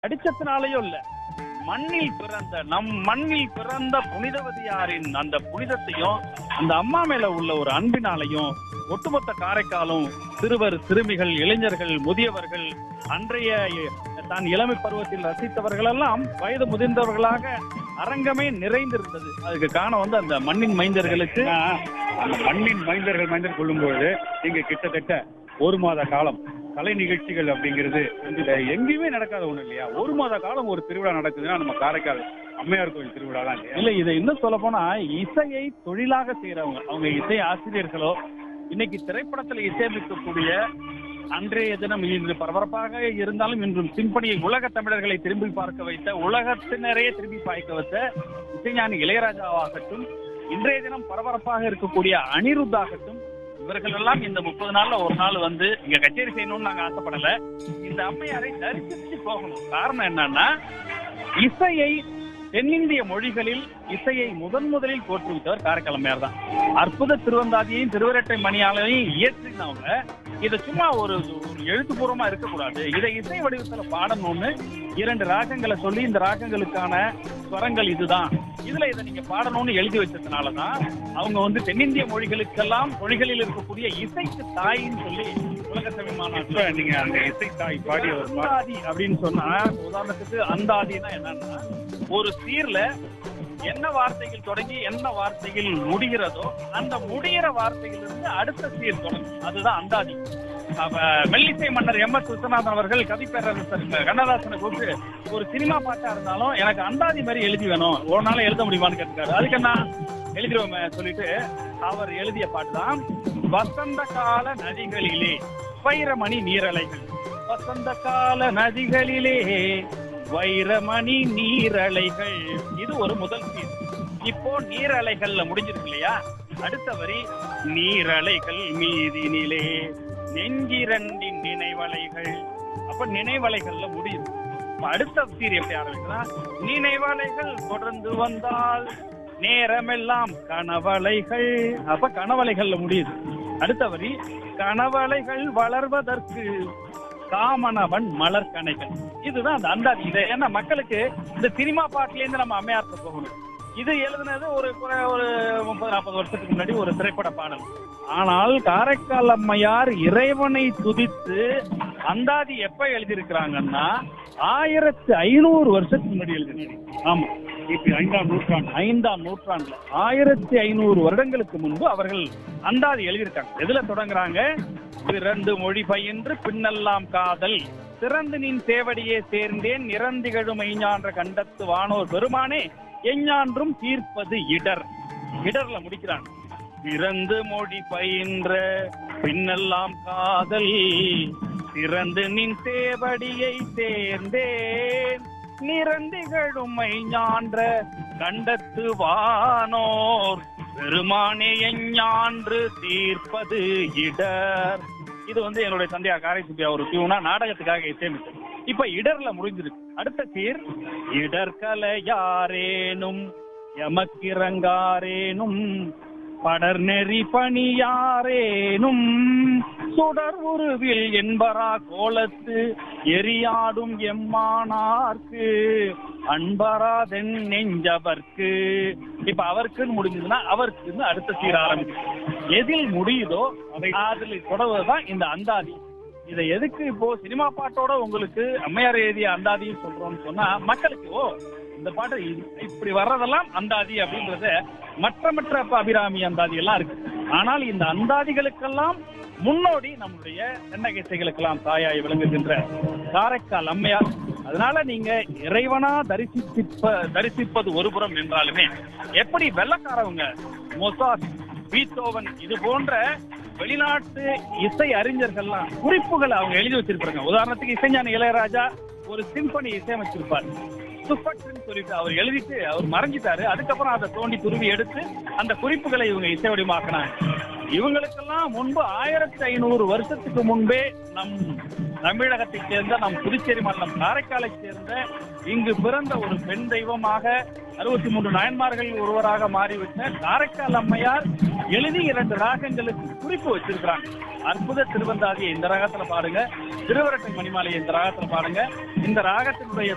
அடிச்சதுனாலயும் இல்ல மண்ணில் பிறந்த நம் மண்ணில் பிறந்த புனிதவதியாரின் அந்த புனிதத்தையும் அந்த அம்மா மேல உள்ள ஒரு அன்பினாலையும் ஒட்டுமொத்த காரைக்காலும் சிறுவர் சிறுமிகள் இளைஞர்கள் முதியவர்கள் அன்றைய தான் இளமை பருவத்தில் ரசித்தவர்கள் எல்லாம் வயது முதிர்ந்தவர்களாக அரங்கமே நிறைந்திருந்தது அதுக்கு காரணம் வந்து அந்த மண்ணின் மைந்தர்களுக்கு ஏன்னா, அந்த மண்ணின் மைந்தர்கள் மைந்தர் கொள்ளும்போது இங்க கிட்டத்தட்ட ஒரு மாத காலம் கலை நிகழ்ச்சிகள் அப்படிங்கிறது இந்த எங்கேயுமே நடக்காத ஒண்ணு இல்லையா ஒரு மாத காலம் ஒரு திருவிழா நடக்குதுன்னா நம்ம காரைக்கால் அம்மையார் கோயில் திருவிழா தான் இல்லையா இல்ல இதை இன்னும் சொல்ல போனா இசையை தொழிலாக செய்யறவங்க அவங்க இசை ஆசிரியர்களோ இன்னைக்கு திரைப்படத்துல இசையமைக்கக்கூடிய அன்றைய தினம் இன்று பரபரப்பாக இருந்தாலும் இன்றும் சிம்பனியை உலக தமிழர்களை திரும்பி பார்க்க வைத்த உலகத்தினரையே திரும்பி பார்க்க வைத்த இசைஞானி இளையராஜாவாகட்டும் இன்றைய தினம் பரபரப்பாக இருக்கக்கூடிய அனிருத்தாகட்டும் இவர்கள் எல்லாம் இந்த முப்பது நாள்ல ஒரு நாள் வந்து இங்க கச்சேரி செய்யணும்னு நாங்க ஆசைப்படல இந்த அம்மையாரை தரிசிச்சு போகணும் காரணம் என்னன்னா இசையை தென்னிந்திய மொழிகளில் இசையை முதன் முதலில் தோற்றுவித்தவர் காரைக்கால் அம்மையார் தான் அற்புத திருவந்தாதியையும் திருவரட்டை மணியாலையும் இயற்றினவங்க இதை சும்மா ஒரு ஒரு எழுத்துப்பூர்வமா இருக்கக்கூடாது இதை இசை வடிவத்துல பாடணும்னு இரண்டு ராகங்களை சொல்லி இந்த ராகங்களுக்கான ஸ்வரங்கள் இதுதான் இதுல இதை நீங்க பாடணும்னு எழுதி வச்சதுனாலதான் அவங்க வந்து தென்னிந்திய மொழிகளுக்கெல்லாம் மொழிகளில் இருக்கக்கூடிய இசைக்கு தாயின்னு சொல்லி உலக தமிழ் மாநாட்டுல இப்ப நீங்க அந்த இசை தாய் பாடிய ஒரு பாடல் அந்தாதி அப்படின்னு சொன்னா உதாரணத்துக்கு அந்தாதினா என்னன்னா ஒரு சீர்ல என்ன வார்த்தைகள் தொடங்கி என்ன வார்த்தைகள் முடிகிறதோ அந்த முடிகிற வார்த்தைகள் இருந்து அடுத்த சீர் தொடங்கும் அதுதான் அந்தாதி அப்ப மெல்லிசை மன்னர் எம் எஸ் விஸ்வநாதன் அவர்கள் கவிப்பேரரசர் கண்ணதாசனை கூப்பிட்டு ஒரு சினிமா பாட்டா இருந்தாலும் எனக்கு அந்தாதி மாதிரி எழுதி வேணும் ஒரு நாள் எழுத முடியுமான்னு கேட்டிருக்காரு அதுக்கு என்ன எழுதிருவோமே சொல்லிட்டு அவர் எழுதிய பாட்டு தான் வசந்த கால நதிகளிலே வைரமணி நீரலைகள் வசந்த கால நதிகளிலே வைரமணி நீரலைகள் இது ஒரு முதல் சீர் இப்போ நீரலைகள்ல முடிஞ்சிருக்கு இல்லையா அடுத்த வரி நீரலைகள் மீதினிலே நெஞ்சிரண்டின் நினைவலைகள் அப்ப நினைவலைகள்ல முடியுது அப்ப அடுத்த சீர் எப்படி ஆரம்பிக்குன்னா நினைவலைகள் தொடர்ந்து வந்தால் நேரமெல்லாம் கனவலைகள் அப்ப கனவலைகள்ல முடியுது அடுத்த வரி கனவலைகள் வளர்வதற்கு காமனவன் மலர் கணைகள் இதுதான் அந்த அந்தாதி இது ஏன்னா மக்களுக்கு இந்த சினிமா பாட்டுல இருந்து நம்ம அம்மையார்த்த போகணும் இது எழுதுனது ஒரு குறை- ஒரு முப்பது நாற்பது வருஷத்துக்கு முன்னாடி ஒரு திரைப்பட பாடல் ஆனால் காரைக்கால் அம்மையார் இறைவனை துதித்து அந்தாதி எப்ப எழுதியிருக்கிறாங்கன்னா ஆயிரத்து ஐநூறு வருஷத்துக்கு முன்னாடி எழுதினாரு ஆமா கிபி ஐந்தாம் நூற்றாண்டு ஐந்தாம் நூற்றாண்டுல ஆயிரத்தி ஐநூறு வருடங்களுக்கு முன்பு அவர்கள் அந்தாதி எழுதியிருக்காங்க எதுல தொடங்குறாங்க பிறந்து மொழி பயின்று பின்னெல்லாம் காதல் சிறந்து நின் சேவடியே சேர்ந்தேன் நிறந்திகழும் மெய்ஞான்ற கண்டத்து வானோர் பெருமானே எஞ்ஞான்றும் தீர்ப்பது இடர் இடர்ல முடிக்கிறாங்க பிறந்து மொழி பயின்ற பின்னெல்லாம் காதல் சிறந்து நின் சேவடியை சேர்ந்தேன் நிறந்திகழும் ஞான்ற கண்டத்து வானோர் பெருமானே எஞ்ஞான்று தீர்ப்பது இடர் இது வந்து என்னுடைய தந்தையா காரைசுப்பியா ஒரு டியூனா நாடகத்துக்காக இசையமைத்தது இப்ப இடர்ல முடிஞ்சிருக்கு அடுத்த சீர் இடர்கலையாரேனும் எமக்கிறங்காரேனும் படர் நெறி பணியாரேனும் சுடர் உருவில் என்பரா கோலத்து எரியாடும் எம்மானார்க்கு அன்பராதென் நெஞ்சவர்க்கு இப்ப அவருக்குன்னு முடிஞ்சதுன்னா அவருக்குன்னு அடுத்த சீர ஆரம்பிக்கும் எதில் முடியுதோ அதை அதில் தொடர்வதுதான் இந்த அந்தாதி இதை எதுக்கு இப்போ சினிமா பாட்டோட உங்களுக்கு அம்மையார் எழுதிய அந்தாதின்னு சொல்றோம்னு சொன்னா மக்களுக்கு ஓ இந்த பாட்டு இது- இப்படி வர்றதெல்லாம் அந்தாதி அப்படின்றத மற்ற மற்ற இப்ப அபிராமி அந்தாதி எல்லாம் இருக்கு ஆனால் இந்த அந்தாதிகளுக்கெல்லாம் முன்னோடி நம்முடைய தென்னகைசைகளுக்கெல்லாம் தாயாய் விளங்குகின்ற காரைக்கால் அம்மையார் அதனால நீங்க இறைவனா தரிசிப்ப தரிசிப்பது ஒருபுறம் என்றாலுமே எப்படி வெள்ளக்காரவங்க மொசாட் பீத்தோவன் இது போன்ற வெளிநாட்டு இசை அறிஞர்கள்லாம் குறிப்புகளை அவங்க எழுதி வச்சிருப்பாங்க உதாரணத்துக்கு இசைஞானி இளையராஜா ஒரு சிம்பனி இசையமைச்சிருப்பார் சுப்பட்னு சொல்லிட்டு அவர் எழுதிட்டு அவர் மறைஞ்சிட்டாரு அதுக்கப்புறம் அதை தோண்டி துருவி எடுத்து அந்த குறிப்புகளை இவங்க இசை வடிவமாக்கினாங்க இவங்களுக்கெல்லாம் முன்பு ஆயிரத்தி ஐநூறு வருஷத்துக்கு முன்பே நம் தமிழகத்தைச் சேர்ந்த நம் புதுச்சேரி மாநிலம் காரைக்காலைச் சேர்ந்த இங்கு பிறந்த ஒரு பெண் தெய்வமாக அறுபத்தி மூன்று நாயன்மார்கள் ஒருவராக மாறிவிட்ட காரைக்கால் அம்மையார் எழுதி இரண்டு ராகங்களுக்கு குறிப்பு வச்சிருக்கிறாங்க அற்புத திருவந்தாதியை இந்த ராகத்துல பாடுங்க திருவரட்டை மணிமாலையை இந்த ராகத்துல பாடுங்க இந்த ராகத்தினுடைய